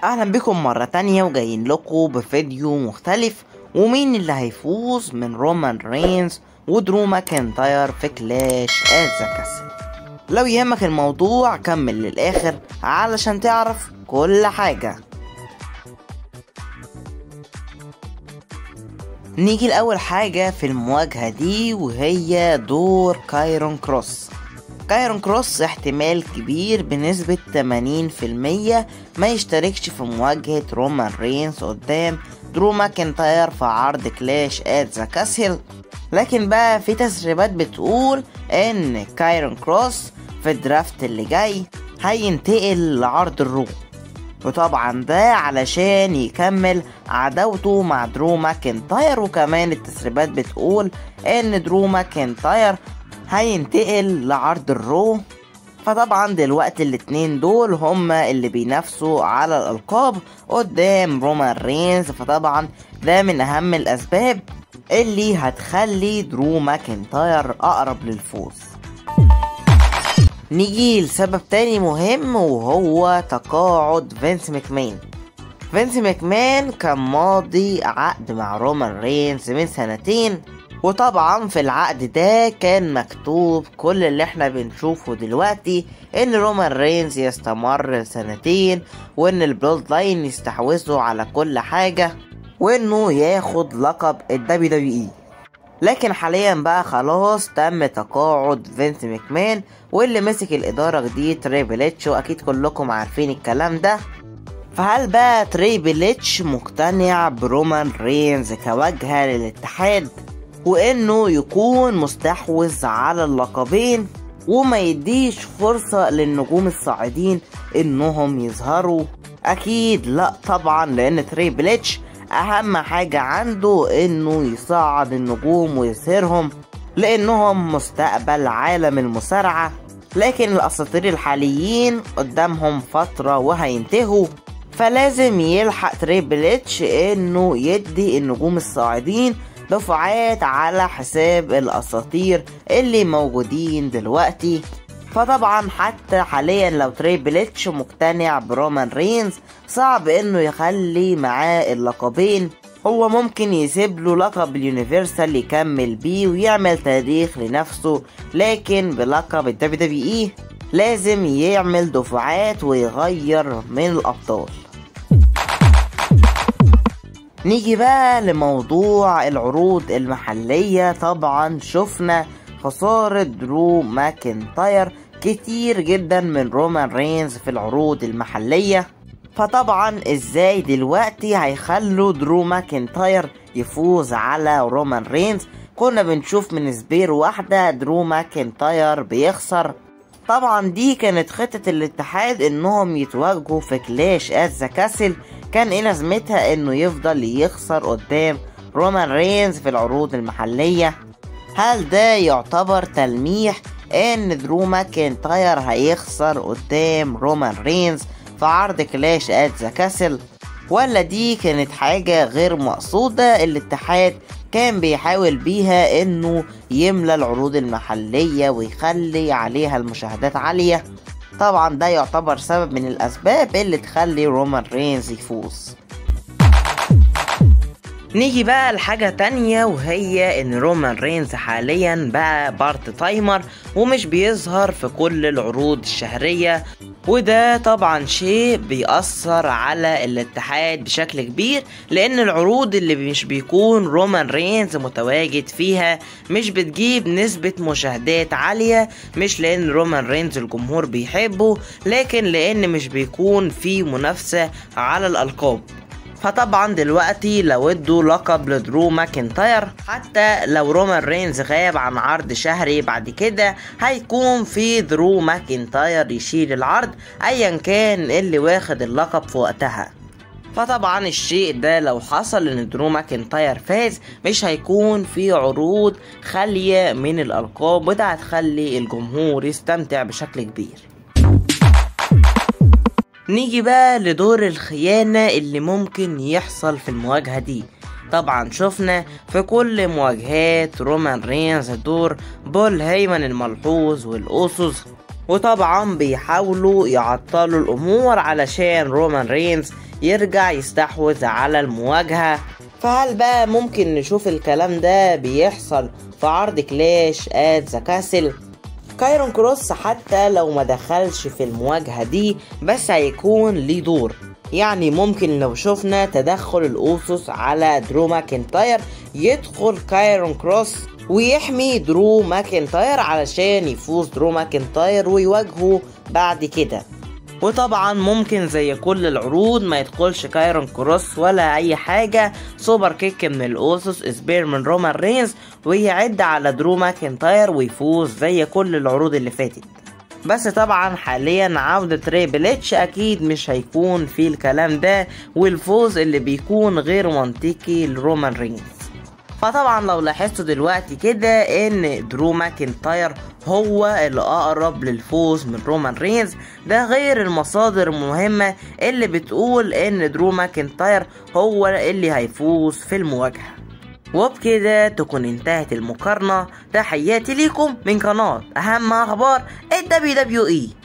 اهلا بكم مرة تانية وجايين لكم بفيديو مختلف ومين اللي هيفوز من رومان رينز ودرو ماكنتاير في كلاش ات ذا كاسل لو يهمك الموضوع كمل للاخر علشان تعرف كل حاجة نيجي لأول حاجة في المواجهة دي وهي دور كايرون كروس كايرون كروس احتمال كبير بنسبة 80% ما يشتركش في مواجهة رومان رينز قدام درو ماكنتاير في عرض كلاش ات ذا كاسل لكن بقى في تسريبات بتقول ان كايرون كروس في الدرافت اللي جاي هينتقل لعرض الرو وطبعا ده علشان يكمل عداوته مع درو ماكنتاير وكمان التسريبات بتقول ان درو ماكنتاير هينتقل لعرض الرو فطبعا دلوقتي الاتنين دول هما اللي بينافسوا على الألقاب قدام رومان رينز فطبعا ده من أهم الأسباب اللي هتخلي درو ماكنتاير أقرب للفوز نيجي لسبب تاني مهم وهو تقاعد فينس مكمان فينس مكمان كان ماضي عقد مع رومان رينز من سنتين وطبعا في العقد ده كان مكتوب كل اللي احنا بنشوفه دلوقتي ان رومان رينز يستمر سنتين وان البلود لاين يستحوذوا على كل حاجة وانه ياخد لقب الدبليو دبليو اي لكن حاليا بقى خلاص تم تقاعد فينس مكمان واللي مسك الادارة جديد تريبل اتش واكيد كلكم عارفين الكلام ده فهل بقى تريبل اتش مقتنع برومان رينز كواجهة للاتحاد وانه يكون مستحوذ على اللقبين وما يديش فرصة للنجوم الصاعدين انهم يظهروا اكيد لا طبعا لان تريبل اتش اهم حاجة عنده انه يصعد النجوم ويظهرهم لانهم مستقبل عالم المصارعة لكن الاساطير الحاليين قدامهم فترة وهينتهوا فلازم يلحق تريبل اتش انه يدي النجوم الصاعدين دفعات على حساب الاساطير اللي موجودين دلوقتي فطبعا حتى حاليا لو تريبل اتش مقتنع برومان رينز صعب انه يخلي معاه اللقبين هو ممكن يسيب له لقب اليونيفرسال يكمل بيه ويعمل تاريخ لنفسه لكن بلقب الدبليو دبليو اي لازم يعمل دفعات ويغير من الابطال نيجي بقى لموضوع العروض المحلية طبعا شفنا خسارة درو ماكنتاير كتير جدا من رومان رينز في العروض المحلية فطبعا ازاي دلوقتي هيخلوا درو ماكنتاير يفوز على رومان رينز كنا بنشوف من سبير واحدة درو ماكنتاير بيخسر طبعا دي كانت خطة الاتحاد انهم يتواجهوا في كلاش ات ذا كاسل كان ايه لازمتها انه يفضل يخسر قدام رومان رينز في العروض المحلية هل ده يعتبر تلميح ان درو ماكنتاير هيخسر قدام رومان رينز في عرض كلاش ات ذا كاسل ولا دي كانت حاجة غير مقصودة الاتحاد كان بيحاول بيها انه يملى العروض المحلية ويخلي عليها المشاهدات عالية طبعا ده يعتبر سبب من الاسباب اللي تخلي رومان رينز يفوز نيجي بقى لحاجة تانية وهي ان رومان رينز حاليا بقى بارت تايمر ومش بيظهر في كل العروض الشهرية وده طبعا شيء بيأثر على الاتحاد بشكل كبير لان العروض اللي مش بيكون رومان رينز متواجد فيها مش بتجيب نسبة مشاهدات عالية مش لان رومان رينز الجمهور بيحبه لكن لان مش بيكون في منافسة على الالقاب فطبعا دلوقتي لو ادوا لقب لدرو ماكنتاير حتى لو رومان رينز غاب عن عرض شهري بعد كده هيكون في درو ماكنتاير يشيل العرض ايا كان اللي واخد اللقب في وقتها فطبعا الشيء ده لو حصل ان درو ماكنتاير فاز مش هيكون في عروض خالية من الالقاب وده هتخلي الجمهور يستمتع بشكل كبير نيجي بقى لدور الخيانة اللي ممكن يحصل في المواجهة دي طبعا شفنا في كل مواجهات رومان رينز دور بول هيمن الملحوظ والأوسوس وطبعا بيحاولوا يعطلوا الامور علشان رومان رينز يرجع يستحوذ على المواجهة فهل بقى ممكن نشوف الكلام ده بيحصل في عرض كلاش ات ذا كاسل كايرون كروس حتى لو ما دخلش في المواجهة دي بس هيكون ليه دور يعني ممكن لو شفنا تدخل الأوسوس على درو ماكنتاير يدخل كايرون كروس ويحمي درو ماكنتاير علشان يفوز درو ماكنتاير ويواجهه بعد كده وطبعا ممكن زي كل العروض ما يدخلش كايرون كروس ولا اي حاجة سوبر كيك من الاوسوس اسبير من رومان رينز ويعد على درو ماكنتاير ويفوز زي كل العروض اللي فاتت بس طبعا حاليا عودة تريبل اتش اكيد مش هيكون في الكلام ده والفوز اللي بيكون غير منطقي لرومان رينز فطبعا لو لاحظتوا دلوقتي كده ان درو ماكنتاير هو اللي اقرب للفوز من رومان رينز ده غير المصادر المهمة اللي بتقول ان درو ماكنتاير هو اللي هيفوز في المواجهة وبكده تكون انتهت المقارنة تحياتي ليكم من قناة اهم اخبار ال WWE